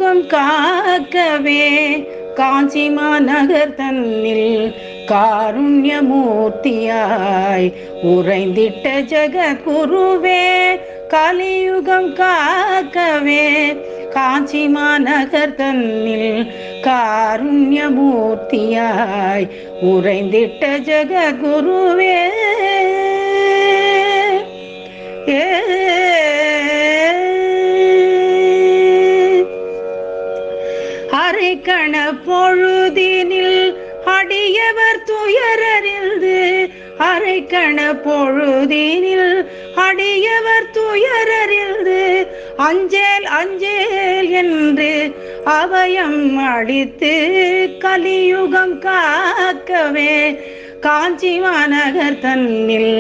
கலியுகம் காக்கவே காஞ்சி மாநகர் தன்னில் காருண்யமூர்த்தியாய் உறைந்திட்ட ஜெகத்குருவே கலியுகம் காக்கவே காஞ்சி மாநகர் தன்னில் காருண்யமூர்த்தியாய் உறைந்திட்ட ஜெகத்குருவே ஏ அரைக்கண பொழுதினில் அடியவர் துயரறிந்து அரைக்கண பொழுதினில் அடியவர் துயரறிந்து அஞ்சேல் அஞ்சேல் என்று அபயம் அளித்து கலியுகம் காக்கவே காஞ்சி மாநகர் தன்னில்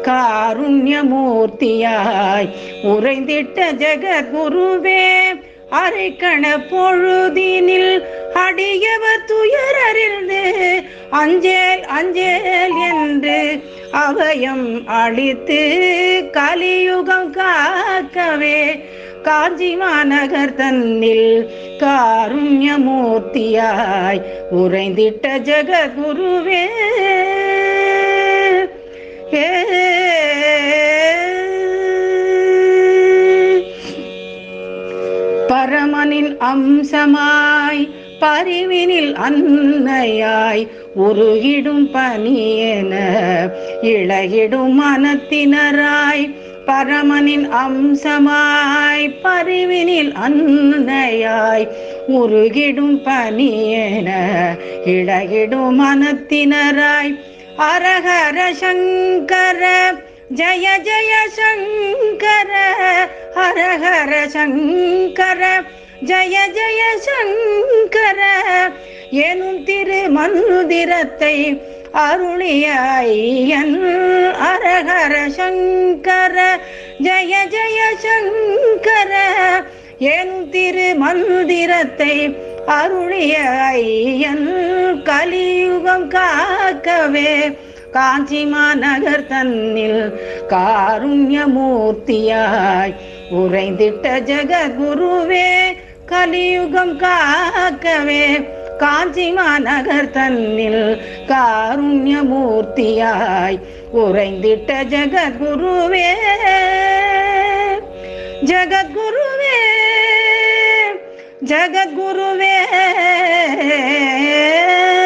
காருண்யமூர்த்தியாய் உறைந்திட்ட ஜெகத்குருவே அரைக்கண பொழுதினில் அடியவர் துயரறிந்து அஞ்சேல் அஞ்சேல் என்று அபயம் அளித்து கலியுகம் காக்கவே காஞ்சி மாநகர் தன்னில் காருண்யமூர்த்தியாய் உறைந்திட்ட ஜெகத்குருவே ஏ பரமனின் அம்சமாய் பரிவினில் அன்னையாய் உருகிடும் பனியென இழகிடும் மனத்தினராய் பரமனின் அம்சமாய் பரிவினில் அன்னையாய் உருகிடும் பனியென இழகிடும் மனத்தினராய் அரஹர சங்கர ஜய ஜய சங்கர ஹர ஹர சங்கர ஜய ஜய சங்கர எனும் திரு மந்திரத்தை அருளியன் அரஹர சங்கர ஜய ஜய சங்கர எனும் திரு மந்திரத்தை அருளிய ஐயன் கலியுகம் காக்கவே காஞ்சி மாநகர் தன்னில் காருண்யமூர்த்தியாய் உறைந்திட்ட ஜெகத்குருவே கலியுகம் காக்கவே காஞ்சி மாநகர் தன்னில் காருண்யமூர்த்தியாய் உறைந்திட்ட ஜெகத்குருவே ஜெகத்குருவே ஜெகத்குருவே